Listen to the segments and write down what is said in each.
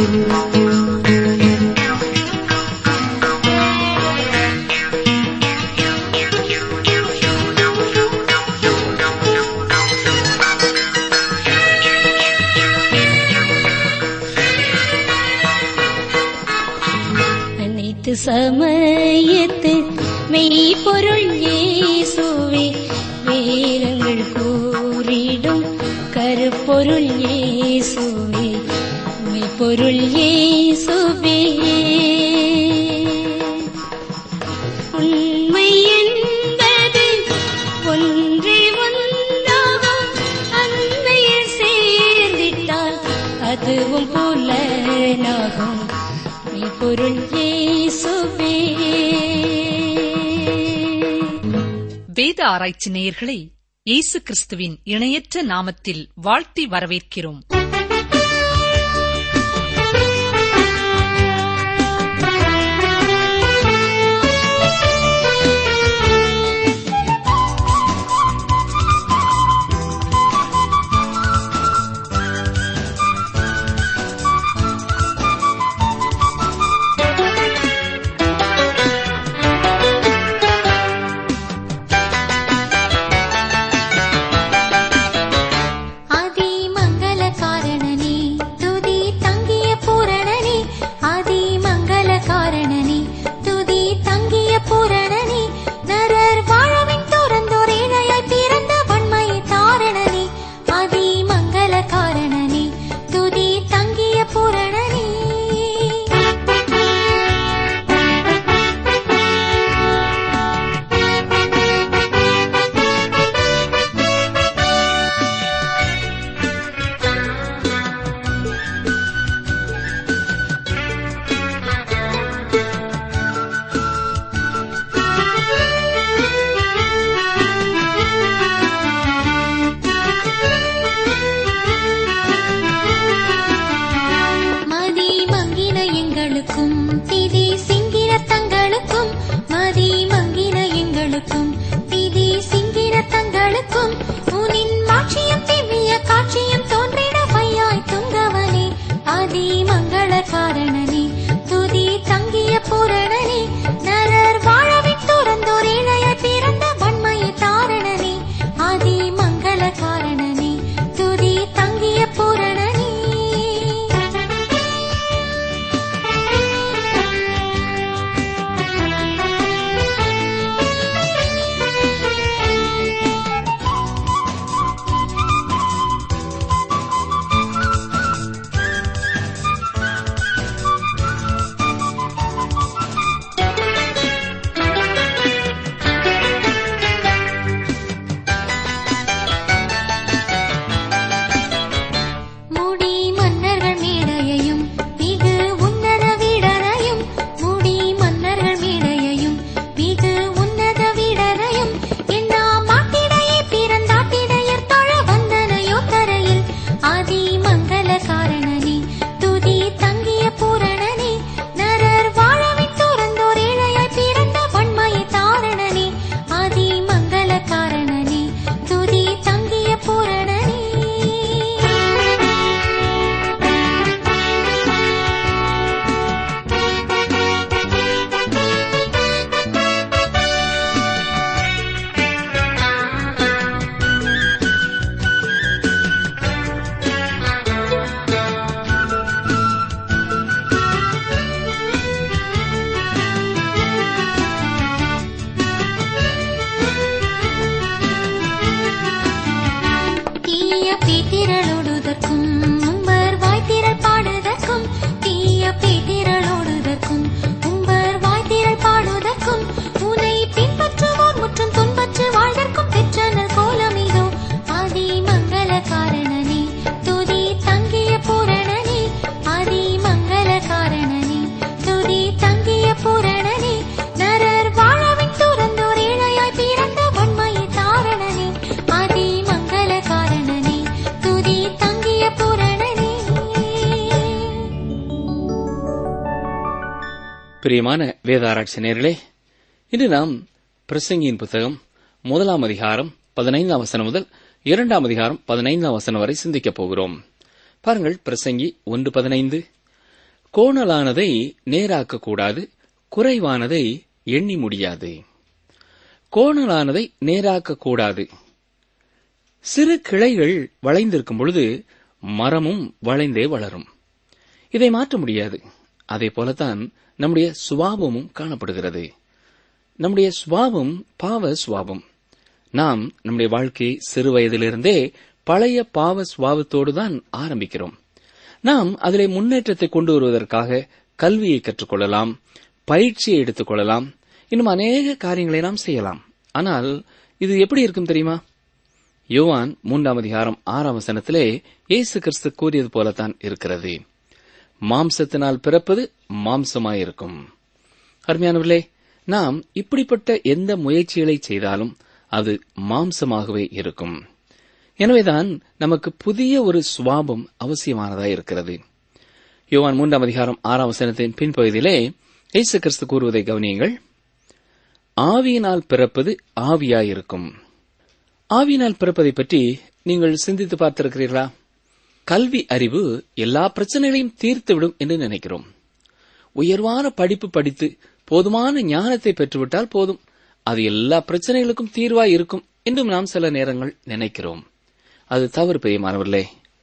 அனைத்து சமயத்து மெய்ப்பொருள் இயேசுவே வேதங்கள் கூறிடும் கருப்பொருள் இயேசுவே மெய்ப்பொருள் இயேசுவே உண்மை என்பது ஒன்றே ஒன்றாகும் அன்மையில் சேர்ந்திட்டால் அதுவும் புலனாகும் மெய்ப்பொருள் இயேசுவே வேத ஆராய்ச்சி நேயர்களை இயேசு கிறிஸ்துவின் இணையற்ற நாமத்தில் வாழ்த்தி வரவேற்கிறோம் ஆதி மங்கள காரணனே துதி தங்கிய பூரணனே ஆதி மங்கள காரணனே துதி தங்கிய பூரணனே நரர் வாழவின் துறந்தோர் இணையாய் பிறந்த வன்மையை தாரணனே ஆதி மங்கள காரணனே துதி தங்கிய பூரணனே மதி மங்கின எங்களுக்கும் திதி சிங்கின தங்களுக்கும் மதி மங்கின எங்களுக்கும் திதி சிங்கின தங்களுக்கும் உனின் மாட்சியம் திவ்ய காட்சியம் தோன்றிட வையாய் துங்கவனே ஆதி மங்கள காரணனே துதி தங்கிய பூரணனே நரர் வாழவின் துறந்தோர் இளையாய் பிறந்த வன்மையை தாரணனே ஆதி மங்கள காரணனே துதி தங்கிய பூரணனே முடி மன்னர்கள் மேடையையும் மிகு உன்னத வீடரையும் முடி மன்னர்கள் மேடையையும் மிகு உன்னத வீடரையும் என்னா மாட்டிடையே பிறந்தாட்டிடையர் தொழ வந்தனையோ தரையில் ஆதி மங்கள காரணனே துதி தங்கிய பூரணனே நரர் வாழவின் துறந்தோர் இளையாய் பிறந்த வன்மையை தாரணனே ஆதி மங்கள காரணனே துதி தங்கிய பூரணனே தீய பேத்திரளோடுதற்கும் உம்பர் வாய்த்திரள் பாடுதற்கும் தீய பேத்திரளோடுதற்கும் உம்பர் வாய்த்திரள் பாடுதற்கும் உனை பின்பற்றுவோர் முற்றும் துன்பற்று வாழ்தற்கும் பெற்றனர் கோலமிதோ ஆதி மங்கள காரணனே துதி தங்கிய பூரணனே ஆதி மங்கள காரணனே துதி தங்கிய பூரணனே நரர் வாழவின் துறந்தோர் இளையாய் பிறந்த வன்மையை தாரணனே ஆதி மங்கள காரணனே துதி தங்கிய பூரணனே பிரியமான வேதாராய்ச்சி நேர்களே இன்று நாம் பிரசங்கியின் புத்தகம் முதலாம் அதிகாரம் பதினைந்தாம் வசனம் முதல் இரண்டாம் அதிகாரம் பதினைந்தாம் வசனம் வரை சிந்திக்கப் போகிறோம் பாருங்கள் பிரசங்கி ஒன்று பதினைந்து கோணலானதை நேராக்கக்கூடாது குறைவானதை எண்ணி முடியாது கோணலானதை நேராக்கக்கூடாது சிறு கிளைகள் வளைந்திருக்கும் பொழுது மரமும் வளைந்தே வளரும் இதை மாற்ற முடியாது அதே போலத்தான் நம்முடைய சுவாபமும் காணப்படுகிறது நம்முடைய சுவாபம் பாவ சுவாபம் நாம் நம்முடைய வாழ்க்கையை சிறு வயதிலிருந்தே பழைய பாவ சுவாபத்தோடு தான் ஆரம்பிக்கிறோம் நாம் அதிலே முன்னேற்றத்தை கொண்டு வருவதற்காக கல்வியை கற்றுக்கொள்ளலாம் பயிற்சியை எடுத்துக் கொள்ளலாம் இன்னும் அநேக காரியங்களை நாம் செய்யலாம் ஆனால் இது எப்படி இருக்கும் தெரியுமா யோவான் மூன்றாம் அதிகாரம் ஆறாம் வசனத்திலே இயேசு கிறிஸ்து கூறியது போலத்தான் இருக்கிறது மாம்சத்தினால் பிறப்பது மாம்சமாயிருக்கும் அருமையானவர்களே நாம் இப்படிப்பட்ட எந்த முயற்சிகளை செய்தாலும் அது மாம்சமாகவே இருக்கும் எனவேதான் நமக்கு புதிய ஒரு சுவாபம் அவசியமானதாய் இருக்கிறது யோவான் மூன்றாம் அதிகாரம் ஆறாம் வசனத்தின் பின்பகுதியிலே இயேசு கிறிஸ்து கூறுவதை கவனியுங்கள் ஆவியினால் பிறப்பது ஆவியாயிருக்கும் ஆவியினால் பிறப்பதை பற்றி நீங்கள் சிந்தித்து பார்த்திருக்கிறீர்களா கல்வி அறிவு எல்லா பிரச்சனைகளையும் தீர்த்துவிடும் என்று நினைக்கிறோம் உயர்வான படிப்பு படித்து போதுமான ஞானத்தை பெற்றுவிட்டால் போதும் அது எல்லா பிரச்சனைகளுக்கும் தீர்வாய் இருக்கும் என்றும் நாம் சில நேரங்கள் நினைக்கிறோம் அது தவறு பெரியமானவர்களே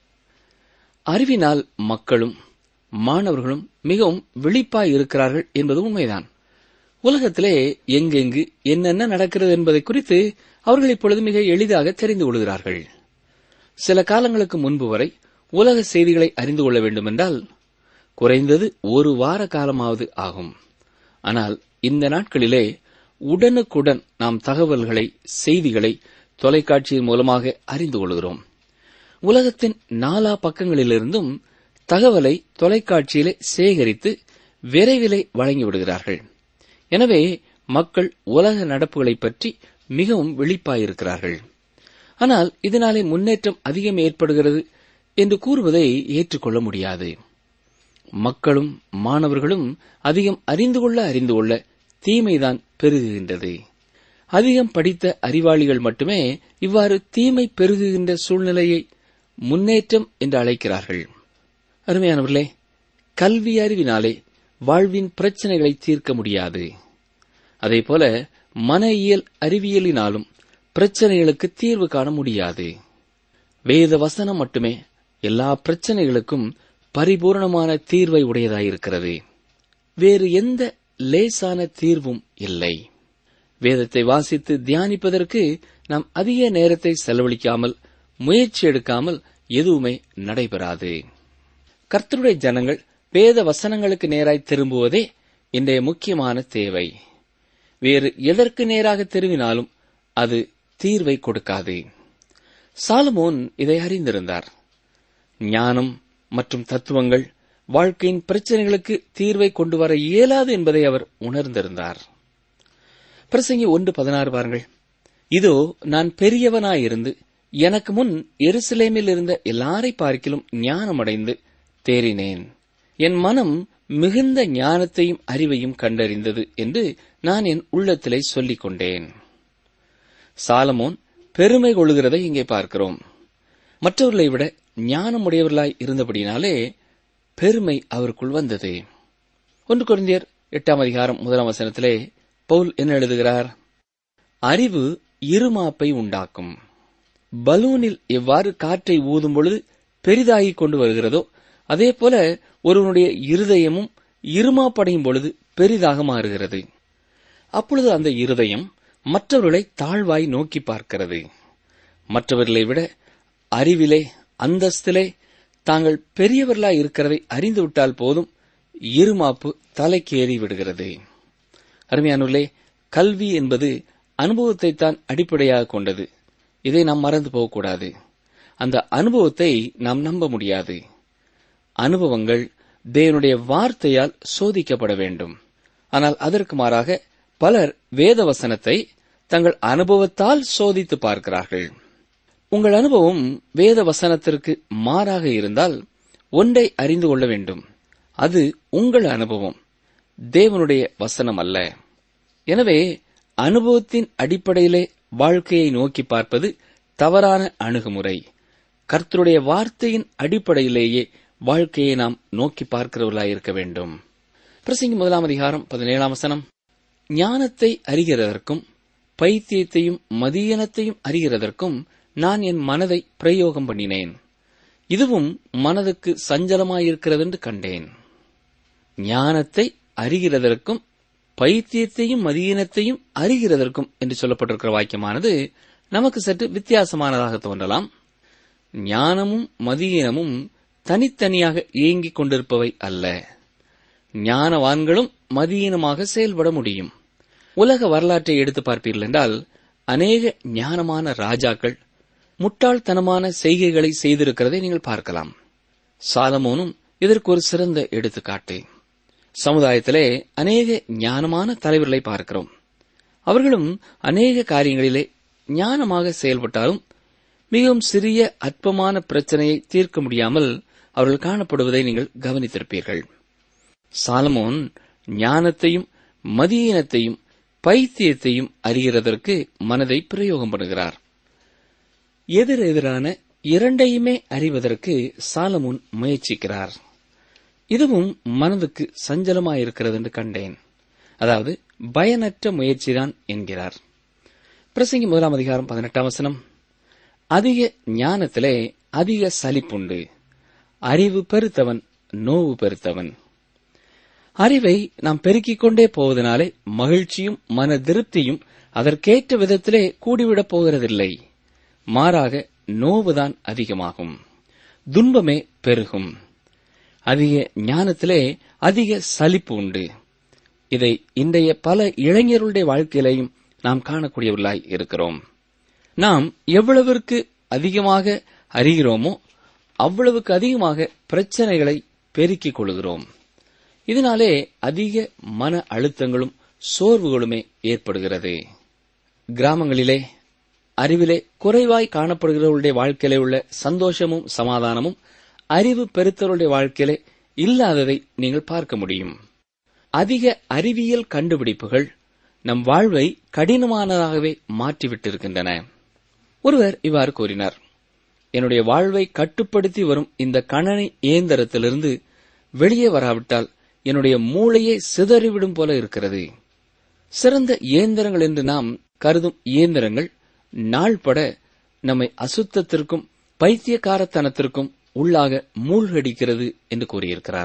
அறிவினால் மக்களும் மாணவர்களும் மிகவும் விழிப்பாய் இருக்கிறார்கள் என்பது உண்மைதான் உலகத்திலே எங்கெங்கு என்னென்ன நடக்கிறது என்பதை குறித்து அவர்கள் இப்பொழுது மிக எளிதாக தெரிந்து கொள்கிறார்கள் சில காலங்களுக்கு முன்பு வரை உலக செய்திகளை அறிந்து கொள்ள வேண்டுமென்றால் குறைந்தது ஒரு வார காலமாவது ஆகும் ஆனால் இந்த நாட்களிலே உடனுக்குடன் நாம் தகவல்களை செய்திகளை தொலைக்காட்சியின் மூலமாக அறிந்து கொள்கிறோம் உலகத்தின் நாலா பக்கங்களிலிருந்தும் தகவலை தொலைக்காட்சியிலே சேகரித்து விரைவிலே வழங்கிவிடுகிறார்கள் எனவே மக்கள் உலக நடப்புகளைப் பற்றி மிகவும் விழிப்பாயிருக்கிறார்கள் ஆனால் இதனாலே முன்னேற்றம் அதிகம் ஏற்படுகிறது என்று கூறுவதை ஏற்றுக்கொள்ள முடியாது மக்களும் மாணவர்களும் அதிகம் அறிந்து கொள்ள அறிந்து கொள்ள தீமைதான் பெருகுகின்றது அதிகம் படித்த அறிவாளிகள் மட்டுமே இவ்வாறு தீமை பெருகுகின்ற சூழ்நிலையை முன்னேற்றம் என்று அழைக்கிறார்கள் அருமையானவர்களே கல்வி அறிவினாலே வாழ்வின் பிரச்சனைகளை தீர்க்க முடியாது அதேபோல மன இயல் அறிவியலினாலும் பிரச்சனைகளுக்கு தீர்வு காண முடியாது வேத வசனம் மட்டுமே எல்லா பிரச்சனைகளுக்கும் பரிபூர்ணமான தீர்வை உடையதாயிருக்கிறது வேறு எந்த லேசான தீர்வும் இல்லை வேதத்தை வாசித்து தியானிப்பதற்கு நாம் அதிக நேரத்தை செலவழிக்காமல் முயற்சி எடுக்காமல் எதுவுமே நடைபெறாது கர்த்தருடைய ஜனங்கள் வேத வசனங்களுக்கு நேராய் திரும்புவதே இன்றைய முக்கியமான தேவை வேறு எதற்கு நேராக திரும்பினாலும் அது தீர்வை கொடுக்காது சாலமோன் இதை அறிந்திருந்தார் ஞானம் மற்றும் தத்துவங்கள் வாழ்க்கையின் பிரச்சனைகளுக்கு தீர்வை கொண்டு வர இயலாது என்பதை அவர் உணர்ந்திருந்தார் பிரசங்கி ஒன்று பதினாறு பாருங்கள் இதோ நான் பெரியவனாயிருந்து எனக்கு முன் எருசலேமில் இருந்த எல்லாரை பார்க்கிலும் ஞானமடைந்து தேறினேன் என் மனம் மிகுந்த ஞானத்தையும் அறிவையும் கண்டறிந்தது என்று நான் என் உள்ளத்திலே சொல்லிக் கொண்டேன் சாலமோன் பெருமை கொள்கிறதை இங்கே பார்க்கிறோம் மற்றவர்களை விட ஞானமுடையவர்களாய் இருந்தபடினாலே பெருமை அவருக்குள் வந்தது ஒன்று குழந்தையர் எட்டாம் அதிகாரம் முதலாம் வசனத்திலே பவுல் என்ன எழுதுகிறார் அறிவு இருமாப்பை உண்டாக்கும் பலூனில் எவ்வாறு காற்றை ஊதும் பொழுது பெரிதாகிக் கொண்டு வருகிறதோ அதே போல ஒருவனுடைய இருதயமும் இருமாப்படையும் பொழுது பெரிதாக மாறுகிறது அப்பொழுது அந்த இருதயம் மற்றவர்களை தாழ்வாய் நோக்கி பார்க்கிறது மற்றவர்களை விட அறிவிலே அந்தஸ்திலே தாங்கள் பெரியவர்களாய் இருக்கிறதை அறிந்துவிட்டால் போதும் இருமாப்பு தலைக்கேறி விடுகிறது அருமையானுள்ளே கல்வி என்பது அனுபவத்தை தான் அடிப்படையாக கொண்டது இதை நாம் மறந்து போகக்கூடாது அந்த அனுபவத்தை நாம் நம்ப முடியாது அனுபவங்கள் தேவனுடைய வார்த்தையால் சோதிக்கப்பட வேண்டும் ஆனால் அதற்கு மாறாக பலர் வேத வசனத்தை தங்கள் அனுபவத்தால் சோதித்து பார்க்கிறார்கள் உங்கள் அனுபவம் வேத வசனத்திற்கு மாறாக இருந்தால் ஒன்றை அறிந்து கொள்ள வேண்டும் அது உங்கள் அனுபவம் தேவனுடைய வசனம் அல்ல எனவே அனுபவத்தின் அடிப்படையிலே வாழ்க்கையை நோக்கி பார்ப்பது தவறான அணுகுமுறை கர்த்தருடைய வார்த்தையின் அடிப்படையிலேயே வாழ்க்கையை நாம் நோக்கி பார்க்கிறவர்களாய் இருக்க வேண்டும் பிரசங்கி முதலாம் அதிகாரம் பதினேழாம் வசனம் ஞானத்தை அறிகிறதற்கும் பைத்தியத்தையும் மதியனத்தையும் அறிகிறதற்கும் நான் என் மனதை பிரயோகம் பண்ணினேன் இதுவும் மனதுக்கு சஞ்சலமாயிருக்கிறதென்று கண்டேன் ஞானத்தை அறிகிறதற்கும் பைத்தியத்தையும் மதியினத்தையும் அறிகிறதற்கும் என்று சொல்லப்பட்டிருக்கிற வாக்கியமானது நமக்கு சற்று வித்தியாசமானதாக தோன்றலாம் ஞானமும் மதியினமும் தனித்தனியாக இயங்கிக் கொண்டிருப்பவை அல்ல ஞானவான்களும் மதியீனமாக செயல்பட முடியும் உலக வரலாற்றை எடுத்து பார்ப்பீர்கள் என்றால் அநேக ஞானமான ராஜாக்கள் முட்டாள்தனமான செய்கைகளை செய்திருக்கிறதை நீங்கள் பார்க்கலாம் சாலமோனும் இதற்கு ஒரு சிறந்த எடுத்துக்காட்டு சமுதாயத்திலே அநேக ஞானமான தலைவர்களை பார்க்கிறோம் அவர்களும் அநேக காரியங்களிலே ஞானமாக செயல்பட்டாலும் மிகவும் சிறிய அற்பமான பிரச்சனையை தீர்க்க முடியாமல் அவர்கள் காணப்படுவதை நீங்கள் கவனித்திருப்பீர்கள் சாலமோன் ஞானத்தையும் மதியீனத்தையும் பைத்தியத்தையும் அறிகிறதற்கு மனதை பிரயோகம் பண்ணுகிறார் எதிரெதிரான இரண்டையுமே அறிவதற்கு சாலமோன் முயற்சிக்கிறார் இதுவும் மனதுக்கு சஞ்சலமாயிருக்கிறது என்று கண்டேன் அதாவது பயனற்ற முயற்சிதான் என்கிறார் பிரசங்கி முதலாம் அதிகாரம் பதினெட்டாம் வசனம் அதிக ஞானத்திலே அதிக சலிப்புண்டு அறிவு பெருத்தவன் நோவு பெருத்தவன் அறிவை நாம் பெருக்கிக் கொண்டே போவதனாலே மகிழ்ச்சியும் மன திருப்தியும் அதற்கேற்ற விதத்திலே கூடிவிடப் போகிறதில்லை மாறாக நோவுதான் அதிகமாகும் துன்பமே பெருகும் அதிக ஞானத்திலே அதிக சலிப்பு உண்டு இதை இன்றைய பல இளைஞர்களுடைய வாழ்க்கையிலையும் நாம் காணக்கூடியவர்களாய் இருக்கிறோம் நாம் எவ்வளவிற்கு அதிகமாக அறிகிறோமோ அவ்வளவுக்கு அதிகமாக பிரச்சனைகளை பெருக்கிக் கொள்கிறோம் இதனாலே அதிக மன அழுத்தங்களும் சோர்வுகளுமே ஏற்படுகிறது கிராமங்களிலே அறிவிலே குறைவாய் காணப்படுகிறவர்களுடைய வாழ்க்கையிலே உள்ள சந்தோஷமும் சமாதானமும் அறிவு பெருத்தவருடைய வாழ்க்கையிலே இல்லாததை நீங்கள் பார்க்க முடியும் அதிக அறிவியல் கண்டுபிடிப்புகள் நம் வாழ்வை கடினமானதாகவே மாற்றிவிட்டிருக்கின்றன ஒருவர் இவ்வாறு கூறினார் என்னுடைய வாழ்வை கட்டுப்படுத்தி வரும் இந்த கணனி இயந்திரத்திலிருந்து வெளியே வராவிட்டால் என்னுடைய மூளையே சிதறிவிடும் போல இருக்கிறது சிறந்த இயந்திரங்கள் என்று நாம் கருதும் இயந்திரங்கள் நாள்பட நம்மை அசுத்தத்திற்கும் பைத்தியக்காரத்தனத்திற்கும் உள்ளாக மூழ்கடிக்கிறது என்று கூறியிருக்கிறார்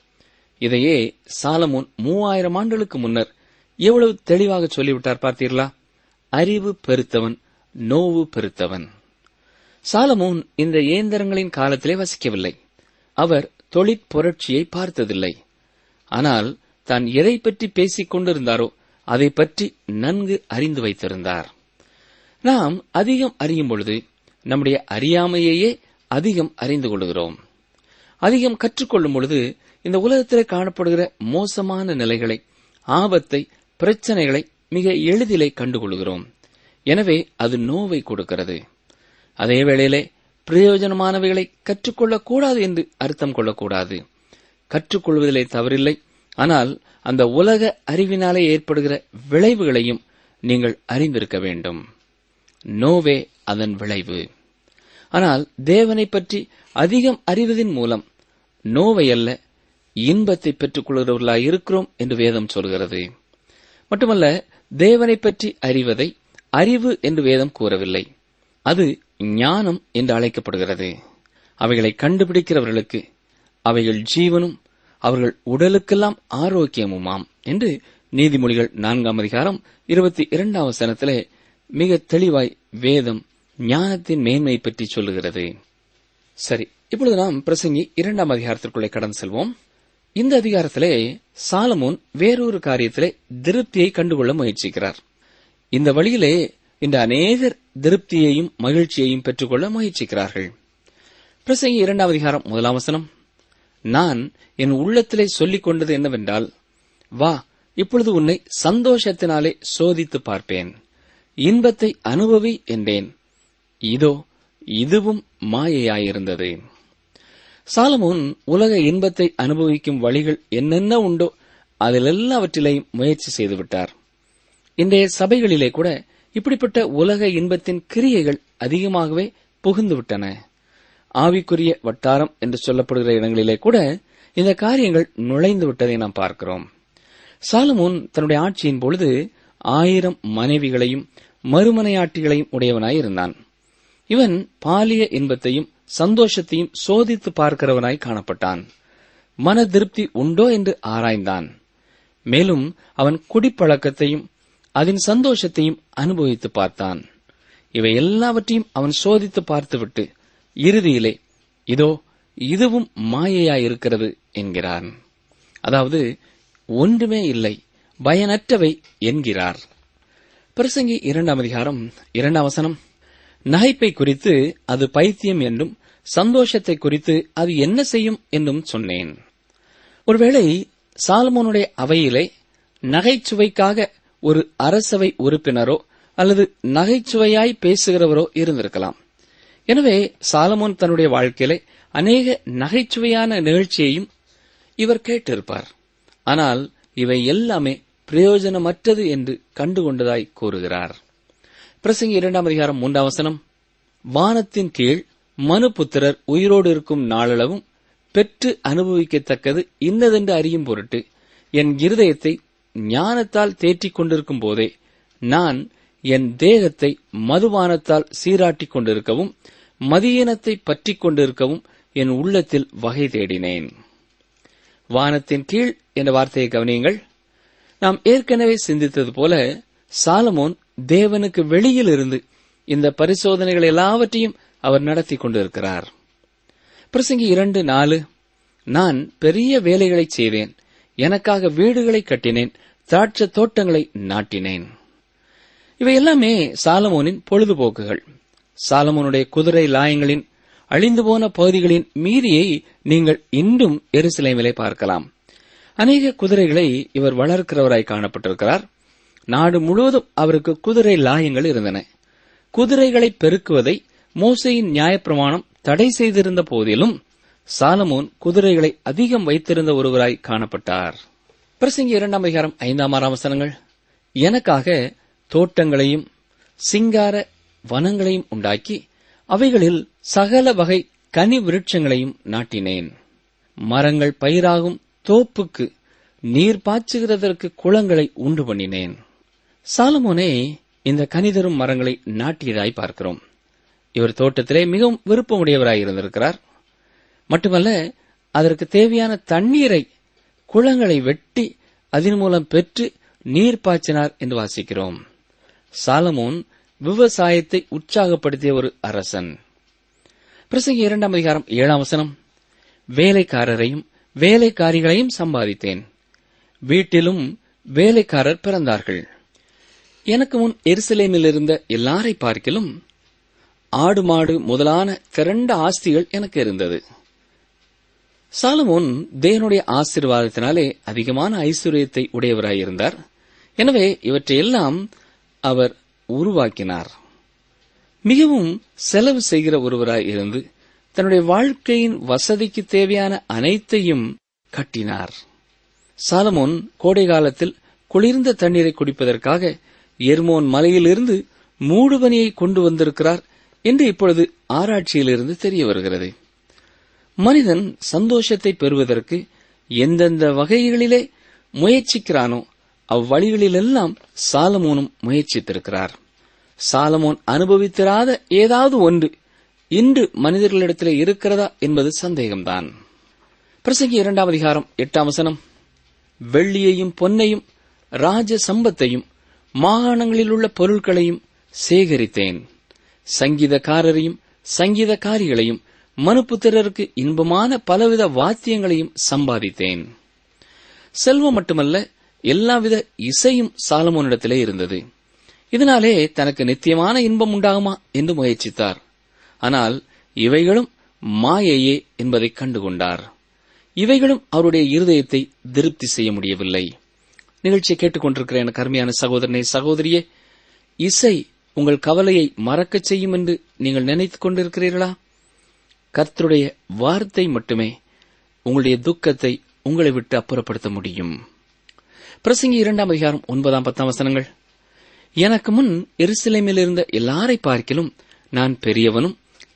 இதையே சாலமோன் மூவாயிரம் ஆண்டுகளுக்கு முன்னர் எவ்வளவு தெளிவாக சொல்லிவிட்டார் பார்த்தீர்களா அறிவு பெருத்தவன் நோவு பெருத்தவன் சாலமோன் இந்த இயந்திரங்களின் காலத்திலே வசிக்கவில்லை அவர் தொழிற்புரட்சியை பார்த்ததில்லை ஆனால் தான் எதை பற்றி பேசிக் கொண்டிருந்தாரோ அதை பற்றி நன்கு அறிந்து வைத்திருந்தார் நாம் அதிகம் அறியும் பொழுது நம்முடைய அறியாமையையே அதிகம் அறிந்து கொள்கிறோம் அதிகம் கற்றுக்கொள்ளும் பொழுது இந்த உலகத்திலே காணப்படுகிற மோசமான நிலைகளை ஆபத்தை பிரச்சனைகளை மிக எளிதிலே கண்டுகொள்கிறோம் எனவே அது நோவை கொடுக்கிறது அதே வேளையிலே பிரயோஜனமானவைகளை கற்றுக்கொள்ளக்கூடாது என்று அர்த்தம் கொள்ளக்கூடாது கற்றுக்கொள்வதிலே தவறில்லை ஆனால் அந்த உலக அறிவினாலே ஏற்படுகிற விளைவுகளையும் நீங்கள் அறிந்திருக்க வேண்டும் நோவே அதன் விளைவு ஆனால் தேவனை பற்றி அதிகம் அறிவதின் மூலம் நோவை அல்ல இன்பத்தை பெற்றுக் கொள்கிறவர்களாய் இருக்கிறோம் என்று வேதம் சொல்கிறது மட்டுமல்ல தேவனை பற்றி அறிவதை அறிவு என்று வேதம் கூறவில்லை அது ஞானம் என்று அழைக்கப்படுகிறது அவைகளை கண்டுபிடிக்கிறவர்களுக்கு அவைகள் ஜீவனும் அவர்கள் உடலுக்கெல்லாம் ஆரோக்கியமுமாம் என்று நீதிமொழிகள் நான்காம் அதிகாரம் இருபத்தி இரண்டாம் வசனத்திலே மிக தெளிவாய் வேதம் ஞானத்தின் மேன்மை பற்றி சொல்லுகிறது சரி இப்பொழுது நாம் பிரசங்கி இரண்டாம் அதிகாரத்திற்குள்ளே கடந்து செல்வோம் இந்த அதிகாரத்திலே சாலமோன் வேறொரு காரியத்திலே திருப்தியை கண்டுகொள்ள முயற்சிக்கிறார் இந்த வழியிலே இந்த அநேகர் திருப்தியையும் மகிழ்ச்சியையும் பெற்றுக்கொள்ள முயற்சிக்கிறார்கள் பிரசங்கி இரண்டாம் அதிகாரம் முதலாம் வசனம் நான் என் உள்ளத்திலே சொல்லிக் கொண்டது என்னவென்றால் வா இப்பொழுது உன்னை சந்தோஷத்தினாலே சோதித்து பார்ப்பேன் இன்பத்தை அனுபவி என்றேன் இதோ இதுவும் மாயையாயிருந்தது சாலமோன் உலக இன்பத்தை அனுபவிக்கும் வழிகள் என்னென்ன உண்டோ அதில் எல்லாவற்றிலையும் முயற்சி செய்துவிட்டார் இன்றைய சபைகளிலே கூட இப்படிப்பட்ட உலக இன்பத்தின் கிரியைகள் அதிகமாகவே புகுந்துவிட்டன ஆவிக்குரிய வட்டாரம் என்று சொல்லப்படுகிற இடங்களிலே கூட இந்த காரியங்கள் நுழைந்து விட்டதை நாம் பார்க்கிறோம் சாலமோன் தன்னுடைய ஆட்சியின் பொழுது ஆயிரம் மனைவிகளையும் மறுமனையாட்டிகளையும் உடையவனாய் இருந்தான் இவன் பாலிய இன்பத்தையும் சந்தோஷத்தையும் சோதித்து பார்க்கிறவனாய் காணப்பட்டான் மன திருப்தி உண்டோ என்று ஆராய்ந்தான் மேலும் அவன் குடிப்பழக்கத்தையும் அதன் சந்தோஷத்தையும் அனுபவித்து பார்த்தான் இவை எல்லாவற்றையும் அவன் சோதித்து பார்த்துவிட்டு இறுதியிலே இதோ இதுவும் மாயையாயிருக்கிறது என்கிறான் அதாவது ஒன்றுமே இல்லை பயனற்றவை என்கிறார் பிரசங்கி இரண்டாம் அதிகாரம் இரண்டாம் வசனம் நகைப்பை குறித்து அது பைத்தியம் என்றும் சந்தோஷத்தை குறித்து அது என்ன செய்யும் என்றும் சொன்னேன் ஒருவேளை சாலமோனுடைய அவையிலே நகைச்சுவைக்காக ஒரு அரசவை உறுப்பினரோ அல்லது நகைச்சுவையாய் பேசுகிறவரோ இருந்திருக்கலாம் எனவே சாலமோன் தன்னுடைய வாழ்க்கையிலே அநேக நகைச்சுவையான நிகழ்ச்சியையும் இவர் கேட்டிருப்பார் ஆனால் இவை எல்லாமே பிரயோஜனமற்றது என்று கண்டுகொண்டதாய் கூறுகிறார் பிரசங்கி இரண்டாம் அதிகாரம் மூன்றாம் வசனம் வானத்தின் கீழ் மனுபுத்திரர் உயிரோடு இருக்கும் நாளளவும் பெற்று அனுபவிக்கத்தக்கது இன்னதென்று அறியும் பொருட்டு என் இருதயத்தை ஞானத்தால் தேற்றிக் கொண்டிருக்கும் போதே நான் என் தேகத்தை மதுபானத்தால் சீராட்டிக் கொண்டிருக்கவும் மதியீனத்தை பற்றிக் கொண்டிருக்கவும் என் உள்ளத்தில் வகை தேடினேன் வானத்தின் கீழ் என்ற வார்த்தையை கவனியுங்கள் நாம் ஏற்கனவே சிந்தித்தது போல சாலமோன் தேவனுக்கு வெளியில் இருந்து இந்த பரிசோதனைகள் எல்லாவற்றையும் அவர் நடத்தி கொண்டிருக்கிறார் பிரசங்கி இரண்டு நாலு நான் பெரிய வேலைகளை செய்தேன் எனக்காக வீடுகளை கட்டினேன் திராட்சை தோட்டங்களை நாட்டினேன் இவை எல்லாமே சாலமோனின் பொழுதுபோக்குகள் சாலமோனுடைய குதிரை லாயங்களின் அழிந்து போன பகுதிகளின் மீறியை நீங்கள் இன்றும் எருசலேமிலே பார்க்கலாம் அநேக குதிரைகளை இவர் வளர்க்கிறவராய் காணப்பட்டிருக்கிறார் நாடு முழுவதும் அவருக்கு குதிரை லாயங்கள் இருந்தன குதிரைகளை பெருக்குவதை மோசையின் நியாயப்பிரமாணம் தடை செய்திருந்த போதிலும் சாலமோன் குதிரைகளை அதிகம் வைத்திருந்த ஒருவராய் காணப்பட்டார் பிரசங்கி இரண்டாம் அதிகாரம் ஐந்தாம் ஆறாம் வசனங்கள் எனக்காக தோட்டங்களையும் சிங்கார வனங்களையும் உண்டாக்கி அவைகளில் சகல வகை கனி விருட்சங்களையும் நாட்டினேன் மரங்கள் பயிராகும் தோப்புக்கு நீர் பாய்ச்சுகிறதற்கு குளங்களை உண்டு பண்ணினேன் சாலமோனே இந்த கனிதரும் மரங்களை நாட்டியதாய் பார்க்கிறோம் இவர் தோட்டத்திலே மிகவும் விருப்பமுடையவராய் இருந்திருக்கிறார் மட்டுமல்ல அதற்கு தேவையான தண்ணீரை குளங்களை வெட்டி அதன் மூலம் பெற்று நீர் பாய்ச்சினார் என்று வாசிக்கிறோம் சாலமோன் விவசாயத்தை உற்சாகப்படுத்திய ஒரு அரசன் பிரசங்கி இரண்டாம் அதிகாரம் ஏழாம் வசனம் வேலைக்காரரையும் வேலைக்காரிகளையும் சம்பாதித்தேன் வீட்டிலும் வேலைக்காரர் பிறந்தார்கள் எனக்கு முன் எருசலேமில் இருந்த எல்லாரை பார்க்கிலும் ஆடு மாடு முதலான திரண்ட ஆஸ்திகள் எனக்கு இருந்தது சாலமோன் தேவனுடைய ஆசீர்வாதத்தினாலே அதிகமான ஐஸ்வர்யத்தை உடையவராயிருந்தார் எனவே இவற்றையெல்லாம் அவர் உருவாக்கினார் மிகவும் செலவு செய்கிற ஒருவராய் இருந்து தன்னுடைய வாழ்க்கையின் வசதிக்கு தேவையான அனைத்தையும் கட்டினார் சாலமோன் கோடை காலத்தில் குளிர்ந்த தண்ணீரை குடிப்பதற்காக எர்மோன் மலையிலிருந்து மூடுபனியை கொண்டு வந்திருக்கிறார் என்று இப்பொழுது ஆராய்ச்சியிலிருந்து தெரிய வருகிறது மனிதன் சந்தோஷத்தை பெறுவதற்கு எந்தெந்த வகைகளிலே முயற்சிக்கிறானோ அவ்வழிகளிலெல்லாம் சாலமோனும் முயற்சித்திருக்கிறார் சாலமோன் அனுபவித்திராத ஏதாவது ஒன்று இன்று மனிதர்களிடத்திலே இருக்கிறதா என்பது சந்தேகம்தான் பிரசங்கி இரண்டாம் அதிகாரம் எட்டாம் வசனம் வெள்ளியையும் பொன்னையும் ராஜ சம்பத்தையும் மாகாணங்களில் உள்ள பொருட்களையும் சேகரித்தேன் சங்கீதக்காரரையும் சங்கீதக்காரிகளையும் மனுப்புத்திரருக்கு இன்பமான பலவித வாத்தியங்களையும் சம்பாதித்தேன் செல்வம் மட்டுமல்ல எல்லாவித இசையும் சாலமோனிடத்திலே இருந்தது இதனாலே தனக்கு நித்தியமான இன்பம் உண்டாகுமா என்று முயற்சித்தார் ஆனால் இவைகளும் மாயையே என்பதை கண்டுகொண்டார் இவைகளும் அவருடைய இருதயத்தை திருப்தி செய்ய முடியவில்லை நிகழ்ச்சியை கேட்டுக்கொண்டிருக்கிற எனக்கு அருமையான சகோதரனே சகோதரியே இசை உங்கள் கவலையை மறக்கச் செய்யும் என்று நீங்கள் நினைத்துக் கொண்டிருக்கிறீர்களா கர்த்தருடைய வார்த்தை மட்டுமே உங்களுடைய துக்கத்தை உங்களை விட்டு அப்புறப்படுத்த முடியும் பிரசங்கி இரண்டாம் அதிகாரம் ஒன்பதாம் பத்தாம் வசனங்கள் எனக்கு முன் எருசலேமில் இருந்த எல்லாரை பார்க்கிலும் நான் பெரியவனும்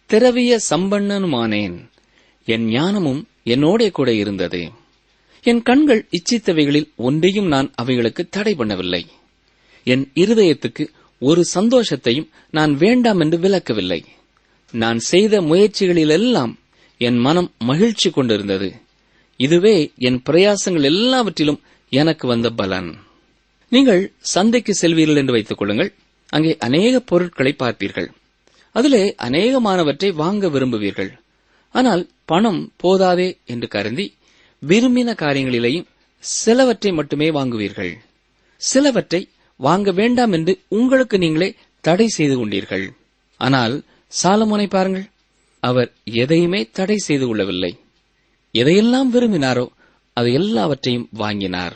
திரவிய சம்பன்னனுமானேன் என் ஞானமும் என்னோடே கூட இருந்தது என் கண்கள் இச்சித்தவைகளில் ஒன்றையும் நான் அவைகளுக்கு தடை பண்ணவில்லை என் இருதயத்துக்கு ஒரு சந்தோஷத்தையும் நான் வேண்டாம் என்று விலக்கவில்லை நான் செய்த முயற்சிகளிலெல்லாம் என் மனம் மகிழ்ச்சி கொண்டிருந்தது இதுவே என் பிரயாசங்கள் எல்லாவற்றிலும் எனக்கு வந்த பலன் நீங்கள் சந்தைக்கு செல்வீர்கள் என்று வைத்துக் கொள்ளுங்கள் அங்கே அநேக பொருட்களை பார்ப்பீர்கள் அதிலே அநேகமானவற்றை வாங்க விரும்புவீர்கள் ஆனால் பணம் போதாதே என்று கருதி விரும்பின காரியங்களிலேயும் சிலவற்றை மட்டுமே வாங்குவீர்கள் சிலவற்றை வாங்க வேண்டாம் என்று உங்களுக்கு நீங்களே தடை செய்து கொண்டீர்கள் ஆனால் சாலமோனை பாருங்கள் அவர் எதையுமே தடை செய்து கொள்ளவில்லை எதையெல்லாம் விரும்பினாரோ அது எல்லாவற்றையும் வாங்கினார்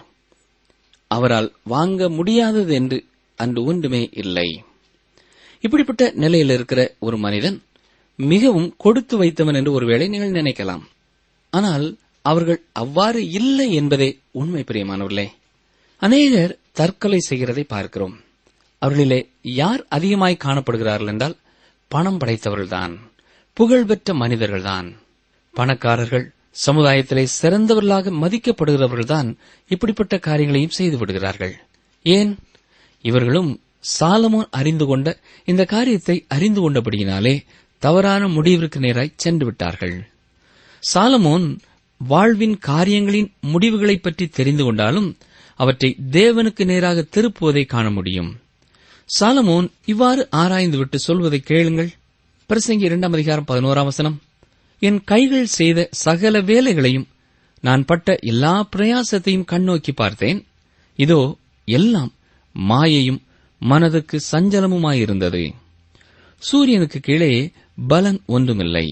அவரால் வாங்க முடியாதது என்று அன்று ஒன்றுமே இல்லை இப்படிப்பட்ட நிலையில் இருக்கிற ஒரு மனிதன் மிகவும் கொடுத்து வைத்தவன் என்று ஒருவேளை நீங்கள் நினைக்கலாம் ஆனால் அவர்கள் அவ்வாறு இல்லை என்பதே உண்மை பிரியமானவர்களே அநேகர் தற்கொலை செய்கிறதை பார்க்கிறோம் அவர்களிலே யார் அதிகமாய் காணப்படுகிறார்கள் என்றால் பணம் படைத்தவர்கள்தான் புகழ்பெற்ற மனிதர்கள்தான் பணக்காரர்கள் சமுதாயத்திலே சிறந்தவர்களாக மதிக்கப்படுகிறவர்கள்தான் இப்படிப்பட்ட காரியங்களையும் செய்து விடுகிறார்கள் ஏன் இவர்களும் சாலமோன் அறிந்து கொண்ட இந்த காரியத்தை அறிந்து கொண்டபடியினாலே தவறான முடிவிற்கு நேராய் சென்று விட்டார்கள் சாலமோன் வாழ்வின் காரியங்களின் முடிவுகளைப் பற்றி தெரிந்து கொண்டாலும் அவற்றை தேவனுக்கு நேராக திருப்புவதை காண முடியும் சாலமோன் இவ்வாறு ஆராய்ந்துவிட்டு சொல்வதை கேளுங்கள் பிரசங்கி இரண்டாம் அதிகாரம் பதினோராம் வசனம் என் கைகள் செய்த சகல வேலைகளையும் நான் பட்ட எல்லா பிரயாசத்தையும் கண்ணோக்கி பார்த்தேன் இதோ எல்லாம் மாயையும் மனதுக்கு சஞ்சலமுமாயிருந்தது சூரியனுக்கு கீழே பலன் ஒன்றுமில்லை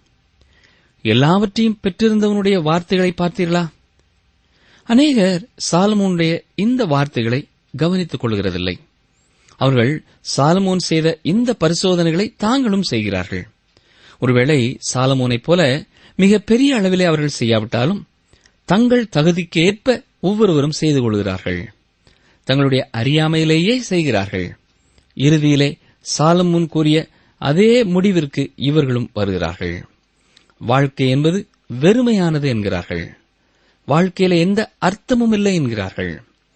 எல்லாவற்றையும் பெற்றிருந்தவனுடைய வார்த்தைகளை பார்த்தீர்களா அநேகர் சாலமோனுடைய இந்த வார்த்தைகளை கவனித்துக் கொள்கிறதில்லை அவர்கள் சாலமோன் செய்த இந்த பரிசோதனைகளை தாங்களும் செய்கிறார்கள் ஒருவேளை சாலமோனைப் போல மிக பெரிய அளவிலே அவர்கள் செய்யாவிட்டாலும் தங்கள் தகுதிக்கு ஏற்ப ஒவ்வொருவரும் செய்து கொள்கிறார்கள் தங்களுடைய அறியாமையிலேயே செய்கிறார்கள் இறுதியிலே சாலமோன் கூறிய அதே முடிவிற்கு இவர்களும் வருகிறார்கள் வாழ்க்கை என்பது வெறுமையானது என்கிறார்கள் வாழ்க்கையில எந்த அர்த்தமும் இல்லை என்கிறார்கள்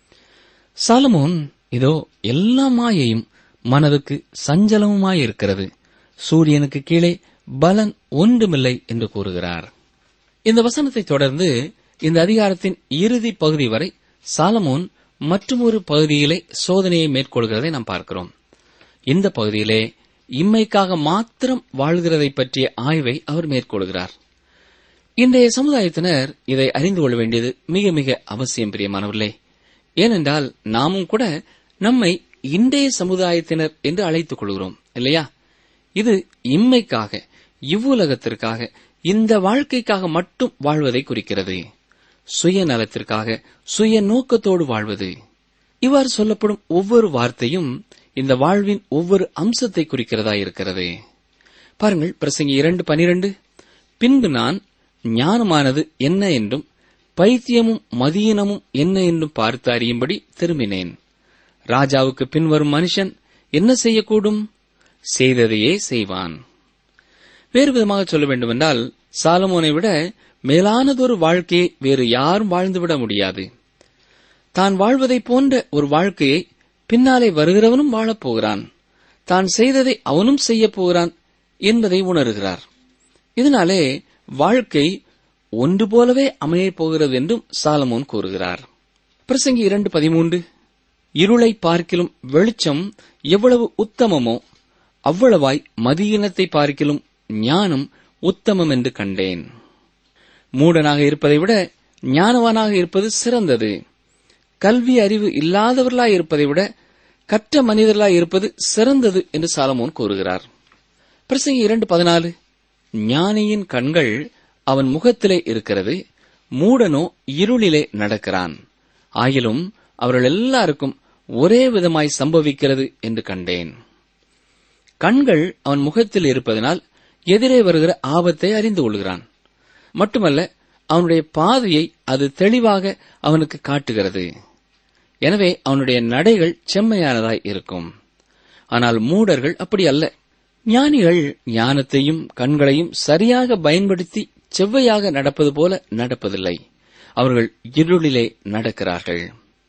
சாலமோன் இதோ எல்லா மாயையும் மனதுக்கு சஞ்சலமுமாயிருக்கிறது சூரியனுக்கு கீழே பலன் ஒன்றுமில்லை என்று கூறுகிறார் இந்த வசனத்தை தொடர்ந்து இந்த அதிகாரத்தின் இறுதி பகுதி வரை சாலமோன் மற்றொரு பகுதியிலே சோதனையை மேற்கொள்கிறதை நாம் பார்க்கிறோம் இந்த பகுதியிலே இம்மைக்காக மாத்திரம் வாழ்கிறதை பற்றிய ஆய்வை அவர் மேற்கொள்கிறார் இன்றைய சமுதாயத்தினர் இதை அறிந்து கொள்ள வேண்டியது மிக மிக அவசியம் பிரியமானவர்களே ஏனென்றால் நாமும் கூட நம்மை இன்றைய சமுதாயத்தினர் என்று அழைத்துக் கொள்கிறோம் இல்லையா இது இம்மைக்காக இவ்வுலகத்திற்காக இந்த வாழ்க்கைக்காக மட்டும் வாழ்வதை குறிக்கிறது சுயநலத்திற்காக சுய நோக்கத்தோடு வாழ்வது இவ்வாறு சொல்லப்படும் ஒவ்வொரு வார்த்தையும் இந்த வாழ்வின் ஒவ்வொரு அம்சத்தை குறிக்கிறதா இருக்கிறது பாருங்கள் பிரசங்கி இரண்டு பனிரெண்டு பின்பு நான் ஞானமானது என்ன என்றும் பைத்தியமும் மதியினமும் என்ன என்றும் பார்த்து அறியும்படி திரும்பினேன் ராஜாவுக்கு பின்வரும் மனுஷன் என்ன செய்யக்கூடும் செய்ததையே செய்வான் வேறு விதமாக சொல்ல வேண்டுமென்றால் சாலமோனை விட மேலானதொரு வாழ்க்கையை வேறு யாரும் வாழ்ந்துவிட முடியாது தான் வாழ்வதைப் போன்ற ஒரு வாழ்க்கையை பின்னாலே வருகிறவனும் வாழப்போகிறான் தான் செய்ததை அவனும் செய்யப் போகிறான் என்பதை உணர்கிறார் இதனாலே வாழ்க்கை ஒன்று போலவே அமையப் போகிறது என்றும் சாலமோன் கூறுகிறார் பிரசங்கி இரண்டு பதிமூன்று இருளை பார்க்கிலும் வெளிச்சம் எவ்வளவு உத்தமமோ அவ்வளவாய் மதியினத்தை பார்க்கிலும் ஞானம் உத்தமம் என்று கண்டேன் மூடனாக இருப்பதை விட ஞானவானாக இருப்பது சிறந்தது கல்வி அறிவு இல்லாதவர்களாய் இருப்பதை விட கற்ற மனிதர்களாய் இருப்பது சிறந்தது என்று சாலமோன் கூறுகிறார் பிரசங்கி இரண்டு பதினாலு ஞானியின் கண்கள் அவன் முகத்திலே இருக்கிறது மூடனோ இருளிலே நடக்கிறான் ஆயிலும் அவர்கள் எல்லாருக்கும் ஒரே விதமாய் சம்பவிக்கிறது என்று கண்டேன் கண்கள் அவன் முகத்தில் இருப்பதனால் எதிரே வருகிற ஆபத்தை அறிந்து கொள்கிறான் மட்டுமல்ல அவனுடைய பாதையை அது தெளிவாக அவனுக்கு காட்டுகிறது எனவே அவனுடைய நடைகள் செம்மையானதாய் இருக்கும் ஆனால் மூடர்கள் அப்படி அல்ல ஞானிகள் ஞானத்தையும் கண்களையும் சரியாக பயன்படுத்தி செவ்வையாக நடப்பது போல நடப்பதில்லை அவர்கள் இருளிலே நடக்கிறார்கள்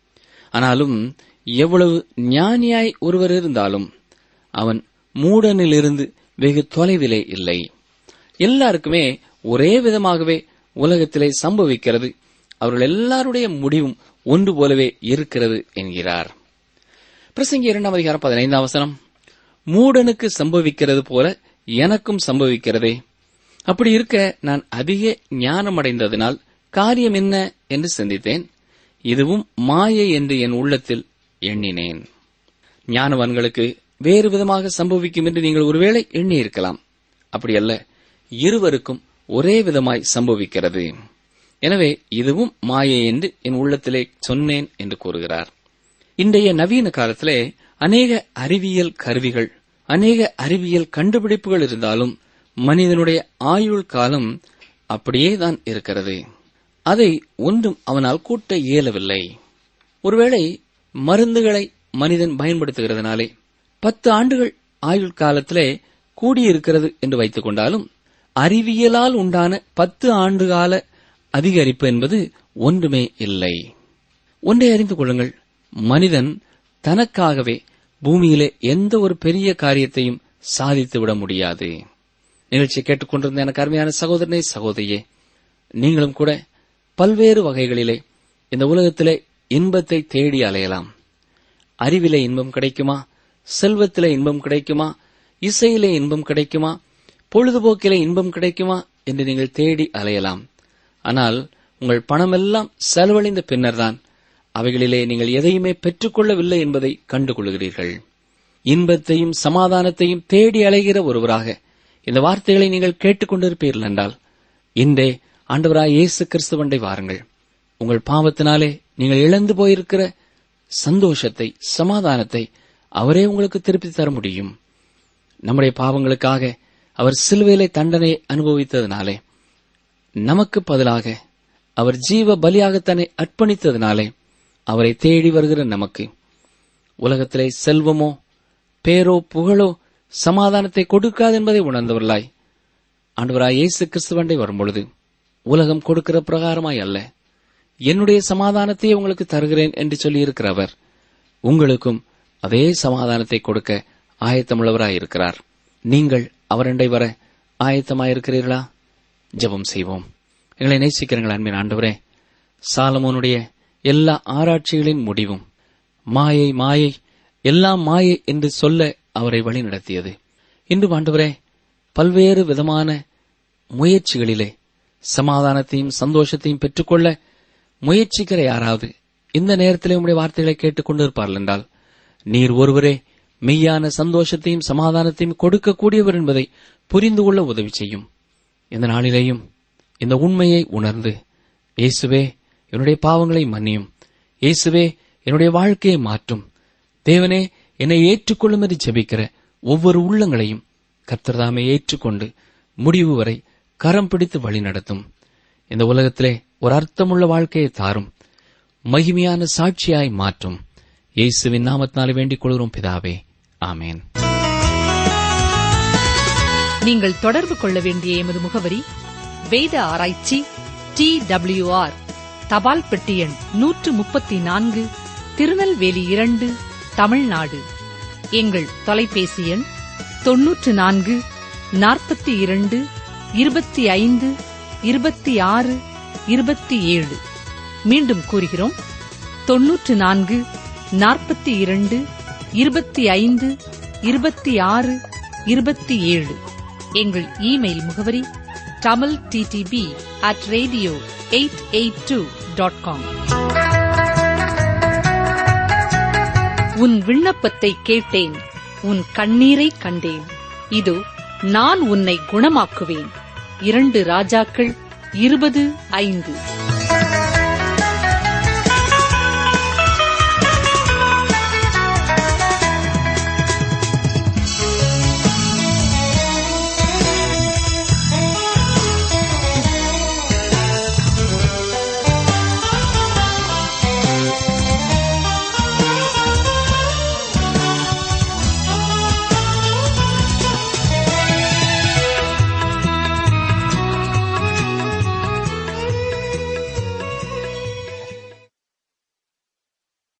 ஆனாலும் எவ்வளவு ஞானியாய் ஒருவர் இருந்தாலும் அவன் மூடனிலிருந்து வெகு தொலைவிலே இல்லை எல்லாருக்குமே ஒரே விதமாகவே உலகத்திலே சம்பவிக்கிறது அவர்கள் எல்லாருடைய முடிவும் ஒன்று போலவே இருக்கிறது என்கிறார் பிரசங்கி இரண்டாம் அதிகாரம் பதினைந்தாம் வசனம் மூடனுக்கு சம்பவிக்கிறது போல எனக்கும் சம்பவிக்கிறதே அப்படி இருக்க நான் அதிக ஞானம் அடைந்ததினால் காரியம் என்ன என்று சிந்தித்தேன் இதுவும் மாயை என்று என் உள்ளத்தில் எண்ணினேன் ஞானவான்களுக்கு வேறு விதமாக சம்பவிக்கும் என்று நீங்கள் ஒருவேளை எண்ணி இருக்கலாம் அப்படியல்ல இருவருக்கும் ஒரே விதமாய் சம்பவிக்கிறது எனவே இதுவும் மாயை என்று என் உள்ளத்திலே சொன்னேன் என்று கூறுகிறார் இன்றைய நவீன காலத்திலே அநேக அறிவியல் கருவிகள் அநேக அறிவியல் கண்டுபிடிப்புகள் இருந்தாலும் மனிதனுடைய ஆயுள் காலம் அப்படியே தான் இருக்கிறது அதை ஒன்றும் அவனால் கூட்ட இயலவில்லை ஒருவேளை மருந்துகளை மனிதன் பயன்படுத்துகிறதுனாலே பத்து ஆண்டுகள் ஆயுள் காலத்திலே கூடியிருக்கிறது என்று வைத்துக் கொண்டாலும் அறிவியலால் உண்டான பத்து ஆண்டு கால அதிகரிப்பு என்பது ஒன்றுமே இல்லை ஒன்றை அறிந்து கொள்ளுங்கள் மனிதன் தனக்காகவே பூமியிலே எந்த ஒரு பெரிய காரியத்தையும் சாதித்துவிட முடியாது நிகழ்ச்சியை கேட்டுக்கொண்டிருந்த எனக்கு அருமையான சகோதரனே சகோதரியே நீங்களும் கூட பல்வேறு வகைகளிலே இந்த உலகத்திலே இன்பத்தை தேடி அலையலாம் அறிவிலே இன்பம் கிடைக்குமா செல்வத்திலே இன்பம் கிடைக்குமா இசையிலே இன்பம் கிடைக்குமா பொழுதுபோக்கிலே இன்பம் கிடைக்குமா என்று நீங்கள் தேடி அலையலாம் ஆனால் உங்கள் பணமெல்லாம் செலவழிந்த பின்னர்தான் அவைகளிலே நீங்கள் எதையுமே பெற்றுக்கொள்ளவில்லை என்பதை கண்டுகொள்கிறீர்கள் இன்பத்தையும் சமாதானத்தையும் தேடி அலைகிற ஒருவராக இந்த வார்த்தைகளை நீங்கள் கேட்டுக்கொண்டிருப்பீர்கள் என்றால் இன்றே ஆண்டவராய் இயேசு கிறிஸ்துவண்டை வாருங்கள் உங்கள் பாவத்தினாலே நீங்கள் இழந்து போயிருக்கிற சந்தோஷத்தை சமாதானத்தை அவரே உங்களுக்கு திருப்பி தர முடியும் நம்முடைய பாவங்களுக்காக அவர் சிலுவையிலே தண்டனை அனுபவித்ததினாலே நமக்கு பதிலாக அவர் ஜீவ பலியாக தன்னை அர்ப்பணித்ததினாலே அவரை தேடி வருகிற நமக்கு உலகத்திலே செல்வமோ பேரோ புகழோ சமாதானத்தை கொடுக்காது என்பதை உணர்ந்தவர்களாய் ஆண்டவராய் இயேசு கிறிஸ்துவண்டை வரும்பொழுது உலகம் கொடுக்கிற பிரகாரமாய் அல்ல என்னுடைய சமாதானத்தையே உங்களுக்கு தருகிறேன் என்று சொல்லியிருக்கிற அவர் உங்களுக்கும் அதே சமாதானத்தை கொடுக்க ஆயத்தமுள்ளவராயிருக்கிறார் நீங்கள் அவரண்டை வர ஆயத்தமாயிருக்கிறீர்களா ஜெபம் செய்வோம் எங்களை நேசிக்கிறீர்கள் அன்பின் ஆண்டவரே சாலமோனுடைய எல்லா ஆராய்ச்சிகளின் முடிவும் மாயை மாயை எல்லாம் மாயை என்று சொல்ல அவரை வழிநடத்தியது இன்று ஆண்டவரே பல்வேறு விதமான முயற்சிகளிலே சமாதானத்தையும் சந்தோஷத்தையும் பெற்றுக்கொள்ள முயற்சிக்கிற யாராவது இந்த நேரத்திலே உம்முடைய வார்த்தைகளை கேட்டுக் கொண்டிருப்பார்கள் என்றால் நீர் ஒருவரே மெய்யான சந்தோஷத்தையும் சமாதானத்தையும் கொடுக்கக்கூடியவர் என்பதை புரிந்து கொள்ள உதவி செய்யும் இந்த நாளிலேயும் இந்த உண்மையை உணர்ந்து இயேசுவே என்னுடைய பாவங்களை மன்னியும் இயேசுவே என்னுடைய வாழ்க்கையை மாற்றும் தேவனே என்னை ஏற்றுக்கொள்ளும் என்று ஜெபிக்கிற ஒவ்வொரு உள்ளங்களையும் கர்த்தர்தாமே ஏற்றுக்கொண்டு முடிவு வரை கரம் பிடித்து வழி நடத்தும் இந்த உலகத்திலே ஒரு அர்த்தமுள்ள வாழ்க்கையை தாரும் மகிமையான சாட்சியாய் மாற்றும் இயேசுவின் நாமத்தினாலே வேண்டிக் கொள்கிறோம் பிதாவே ஆமேன் நீங்கள் தொடர்பு கொள்ள வேண்டிய எமது முகவரி வேத ஆராய்ச்சி டி ஆர் தபால் பெட்டி எண் நூற்று முப்பத்தி நான்கு திருநெல்வேலி இரண்டு தமிழ்நாடு எங்கள் தொலைபேசி எண் தொன்னூற்று நான்கு நாற்பத்தி இரண்டு இருபத்தி ஐந்து இருபத்தி ஆறு இருபத்தி ஏழு மீண்டும் கூறுகிறோம் தொன்னூற்று நான்கு நாற்பத்தி இரண்டு இருபத்தி ஐந்து இருபத்தி ஆறு இருபத்தி ஏழு எங்கள் இமெயில் முகவரி Tamil DDP at radio eight eight two dot com உன் விண்ணப்பத்தை கேட்டேன் உன் கண்ணீரை கண்டேன் இதோ நான் உன்னை குணமாக்குவேன் இரண்டு ராஜாக்கள் இருபது ஐந்து